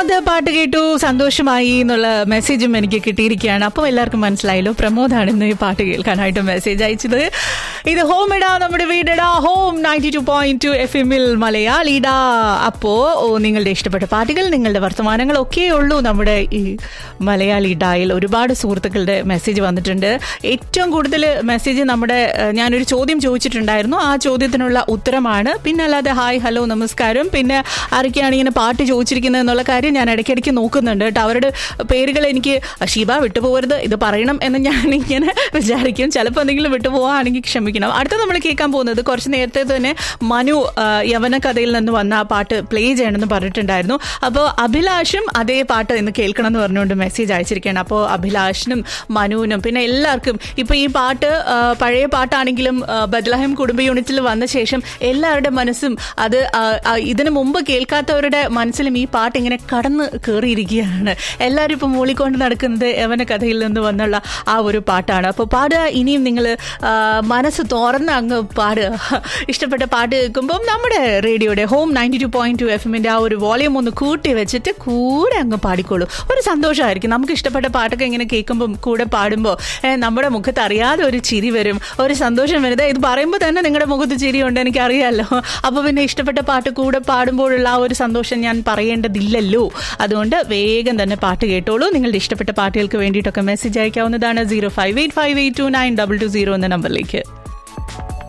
പ്രമോദ് പാട്ട് കേട്ടു സന്തോഷമായി എന്നുള്ള മെസ്സേജും എനിക്ക് കിട്ടിയിരിക്കുകയാണ് അപ്പം എല്ലാവർക്കും മനസ്സിലായല്ലോ പ്രമോദാണ് ഇന്ന് ഈ പാട്ട് കേൾക്കാനായിട്ട് മെസ്സേജ് അയച്ചത് ഇത് ഹോം ഇടാ നമ്മുടെ വീടിടാ home ninety two point two F എമ്മിൽ മലയാളിടാ അപ്പോ ഓ, നിങ്ങളുടെ ഇഷ്ടപ്പെട്ട പാട്ടുകൾ നിങ്ങളുടെ വർത്തമാനങ്ങൾ ഒക്കെ ഉള്ളൂ നമ്മുടെ ഈ മലയാളി ഡായിൽ ഒരുപാട് സുഹൃത്തുക്കളുടെ മെസ്സേജ് വന്നിട്ടുണ്ട് ഏറ്റവും കൂടുതൽ മെസ്സേജ് നമ്മുടെ ഏഹ്, ഞാനൊരു ചോദ്യം ചോദിച്ചിട്ടുണ്ടായിരുന്നു ആ ചോദ്യത്തിനുള്ള ഉത്തരമാണ് പിന്നെ അല്ലാതെ ഹായ് ഹലോ നമസ്കാരം പിന്നെ ആരൊക്കെയാണ് ഇങ്ങനെ പാട്ട് ചോദിച്ചിരിക്കുന്നത് എന്നുള്ള കാര്യം ഞാൻ ഇടയ്ക്കിടയ്ക്ക് നോക്കുന്നുണ്ട് കേട്ടോ അവരുടെ പേരുകൾ എനിക്ക് ഷീബ വിട്ടുപോകരുത് ഇത് പറയണം എന്ന് ഞാൻ ഇങ്ങനെ വിചാരിക്കും ചിലപ്പോൾ എന്തെങ്കിലും വിട്ടുപോകാണെങ്കിൽ ക്ഷമിക്കണം അടുത്ത നമ്മൾ കേൾക്കാൻ പോകുന്നത് കുറച്ച് നേരത്തെ തന്നെ മനു ആ, യവന കഥയിൽ നിന്ന് വന്ന ആ പാട്ട് പ്ലേ ചെയ്യണമെന്ന് പറഞ്ഞിട്ടുണ്ടായിരുന്നു അപ്പോൾ അഭിലാഷും അതേ പാട്ട് ഇന്ന് കേൾക്കണം എന്ന് പറഞ്ഞുകൊണ്ട് മെസ്സേജ് അയച്ചിരിക്കുകയാണ് അപ്പോൾ അഭിലാഷിനും മനുവിനും പിന്നെ എല്ലാവർക്കും ഇപ്പോൾ ഈ പാട്ട് ആ, പഴയ പാട്ടാണെങ്കിലും ആ, ബദ്ലഹം കുടുംബ യൂണിറ്റിൽ വന്ന ശേഷം എല്ലാവരുടെ മനസ്സും അത് ആ, ആ, ഇതിനു മുമ്പ് കേൾക്കാത്തവരുടെ മനസ്സിലും ഈ പാട്ട് ഇങ്ങനെ കടന്ന് കയറിയിരിക്കുകയാണ് എല്ലാവരും ഇപ്പോൾ മൂളിക്കൊണ്ട് നടക്കുന്നത് യവന കഥയിൽ നിന്ന് വന്നുള്ള ആ ഒരു പാട്ടാണ് അപ്പോൾ പാടുക ഇനിയും നിങ്ങൾ മനസ്സ് തുറന്ന് അങ്ങ് പാടുക ഇഷ്ടപ്പെട്ട പാട്ട് കേൾക്കുമ്പോൾ നമ്മുടെ റേഡിയോയുടെ home ninety two point two F എമ്മിൻ്റെ ആ ഒരു വോളിയം ഒന്ന് കൂട്ടി വെച്ചിട്ട് കൂടെ അങ്ങ് പാടിക്കോളൂ ഒരു സന്തോഷമായിരിക്കും നമുക്ക് ഇഷ്ടപ്പെട്ട പാട്ടൊക്കെ ഇങ്ങനെ കേൾക്കുമ്പോൾ കൂടെ പാടുമ്പോൾ ഏഹ്, നമ്മുടെ മുഖത്ത് അറിയാതെ ഒരു ചിരി വരും ഒരു സന്തോഷം വരുന്നത് ഇത് പറയുമ്പോൾ തന്നെ നിങ്ങളുടെ മുഖത്ത് ചിരിയുണ്ട് എനിക്കറിയാമല്ലോ അപ്പോൾ പിന്നെ ഇഷ്ടപ്പെട്ട പാട്ട് കൂടെ പാടുമ്പോഴുള്ള ആ ഒരു സന്തോഷം ഞാൻ പറയേണ്ടതില്ലല്ലോ അതുകൊണ്ട് വേഗം തന്നെ പാട്ട് കേട്ടോളൂ നിങ്ങളുടെ ഇഷ്ടപ്പെട്ട പാട്ടുകൾക്ക് വേണ്ടിയിട്ടൊക്കെ മെസ്സേജ് അയക്കാവുന്നതാണ് zero five eight five eight two nine double two zero എന്ന നമ്പറിലേക്ക്